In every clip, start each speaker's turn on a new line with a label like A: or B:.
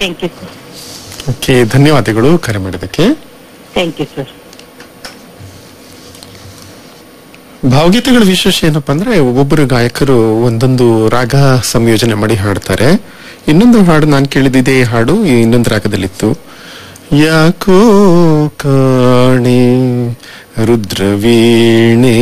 A: Thank you sir
B: okay ಧನ್ಯವಾದಗಳು ಕರೆ ಮಾಡಿದ್ದಕ್ಕೆ
A: ಥ್ಯಾಂಕ್ ಯು ಸರ್
B: ಭಾವಗೀತೆಗಳ ವಿಶೇಷ ಏನಪ್ಪಾ ಅಂದ್ರೆ ಒಬ್ಬೊಬ್ಬರು ಗಾಯಕರು ಒಂದೊಂದು ರಾಗ ಸಂಯೋಜನೆ ಮಾಡಿ ಹಾಡ್ತಾರೆ ಇನ್ನೊಂದು ಹಾಡು ನಾನು ಕೇಳಿದ್ದೆ ಈ ಹಾಡು ಈ ಇನ್ನೊಂದು ರಾಗದಲ್ಲಿತ್ತು ಯಾಕೋ ಕಾಣೆ ರುದ್ರವೀಣೆ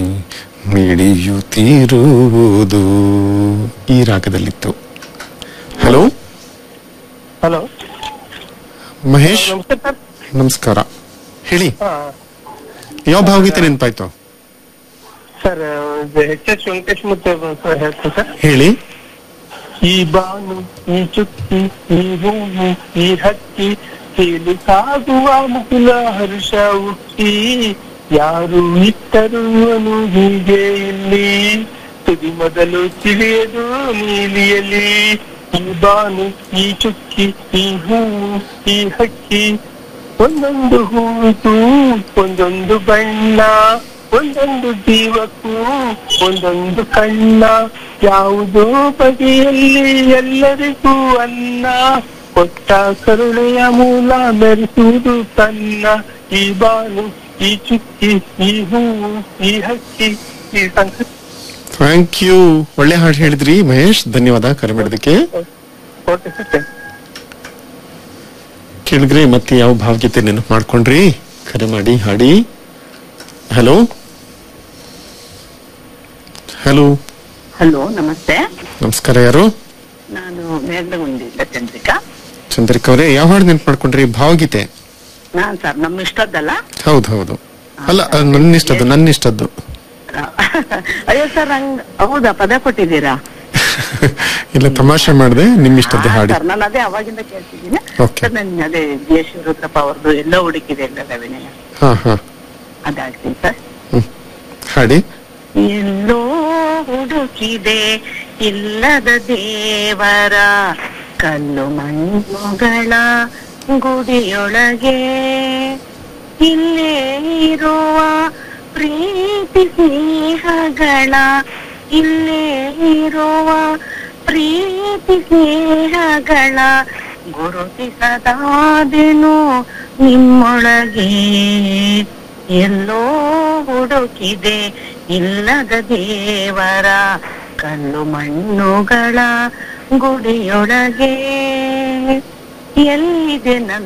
B: ಮಿಡಿಯುತ್ತಿರುವುದು ಈ ರಾಗದಲ್ಲಿತ್ತು ಹಲೋ
C: ಹಲೋ
B: ಮಹೇಶ್
C: ನಮಸ್ತೆ ಸರ್
B: ನಮಸ್ಕಾರ ಹೇಳಿ
C: ಹಾ
B: ಯಾವ ಭಾವಗೀತೆ ನೆನಪಾಯ್ತು
C: ಸರ್ ಎಚ್ ಎಸ್ ವೆಂಕಟೇಶ್ ಮುತ್ತೆ ಸರ್ ಹೇಳ್ತೀನಿ ಸರ್
B: ಹೇಳಿ
C: ಈ ಬಾನು ಈ ಚುಕ್ಕಿ ಈ ಹೂವು ಈ ಹಕ್ಕಿ ತೇಲಿ ಸಾಗುವ ಮುಕುಲ ಹರ್ಷ ಉಕ್ಕಿ ಯಾರು ಇಟ್ಟರು ಅನು ಹೀಗೆ ಇಲ್ಲಿ ತುದಿ ಮೊದಲು ತಿಳಿಯದು ನೀಲಿಯಲ್ಲಿ ಈ ಬಾನು ಈ ಚುಕ್ಕಿ ಈ ಹೂವು ಈ ಹಕ್ಕಿ ಒಂದೊಂದು ಹೂವಿಗೂ ಒಂದೊಂದು ಬಣ್ಣ ಒಂದೊಂದು ಜೀವಕ್ಕೂ ಒಂದೊಂದು ಕಣ್ಣ ಯಾವುದೋ ಬಗೆಯಲ್ಲಿ ಎಲ್ಲರಿಗೂ ಅನ್ನ ಕೊಟ್ಟ ಕರುಣೆಯ ಮೂಲ ಮೆರೆಸುವುದು ತನ್ನ ಈ ಬಾನು ಈ ಚುಕ್ಕಿ ಈ ಹೂವು ಈ ಹಕ್ಕಿ ಈ ಸಂಕೃತಿ
B: ಥ್ಯಾಂಕ್ ಯು ಒಳ್ಳೆ ಹಾಡು ಹೇಳಿದ್ರಿ ಮಹೇಶ್ ಧನ್ಯವಾದ ಕರೆ ಮಾಡಿದ್ದಕ್ಕೆ
C: ಓಕೆ ಸರ್
B: ಕೇಳಿದ್ರಿ ಮತ್ತೆ ಯಾವ ಭಾವಗೀತೆ ನೆನಪು ಮಾಡ್ಕೊಂಡ್ರಿ ಕರೆ ಮಾಡಿ ಹಾಡಿ ಹಲೋ ಹಲೋ
D: ಹಲೋ ನಮಸ್ತೆ
B: ನಮಸ್ಕಾರ ಯಾರು
D: ನಾನು ಮೇಲ್ನಗುಂದಿಯಿಂದ ಚಂದ್ರಿಕಾ
B: ಚಂದ್ರಿಕಾ ಅವರೇ ಯಾವ ಹಾಡು ನೆನಪು ಮಾಡ್ಕೊಂಡ್ರಿ ಭಾವಗೀತೆ
D: ನಾನ್ ಸರ್ ನಮ್ಮ ಇಷ್ಟದ್ದಲ್ಲ
B: ಹೌದು ಹೌದು ಅಲ್ಲ ಅಹ್, ನನ್ನ ಇಷ್ಟದ್ದು ನನ್ನ ಇಷ್ಟದ್ದು
D: ಅಯ್ಯೋ ಸರ್ ಹಂಗ್ ಹೌದಾ ಪದ ಕೊಟ್ಟಿದ್ದೀರಾ
B: ಇಲ್ಲ ತಮಾಷೆ ಮಾಡಿದೆ ನಿಮ್ ಇಷ್ಟದ್ದೇ ಹಾಡಿ
D: ಸರ್ ನಾನು ಅದೇ ಅವಾಗಿಂದ ಕೇಳ್ತಿದ್ದೀನಿ
B: Okay.
D: ಸರ್ ನನ್ ಅದೇ ಜಿ ಎಸ್ ಶಿವರುದ್ರಪ್ಪ ಅವ್ರದ್ದು ಎಲ್ಲ ಹುಡುಕಿದೆ ಎಲ್ಲ ವಿನಯ
B: ಹಾ ಹಾ
D: ಅದಾಗ್ತೀನಿ ಸರ್
B: ಹ್ಮ್ ಹಾಡಿ
D: ಎಲ್ಲೋ ಹುಡುಕಿದೆ ಇಲ್ಲದ ದೇವರ ಕಲ್ಲು ಮಣ್ಣುಗಳ ಗುಡಿಯೊಳಗೆ ಇಲ್ಲೇ ಇರುವ ಪ್ರೀತಿ ಸ್ನೇಹಗಳ ಇಲ್ಲೇ ಇರುವ ಪ್ರೀತಿ ಸ್ನೇಹಗಳ ಗುರುತಿಸದಾದೆನು ನಿಮ್ಮೊಳಗೆ ಎಲ್ಲೋ ಹುಡುಕಿದೆ ಇಲ್ಲದ ದೇವರ ಕಲ್ಲು ಮಣ್ಣುಗಳ ಗುಡಿಯೊಳಗೆ ಎಲ್ಲಿದೆ ನನ್ನ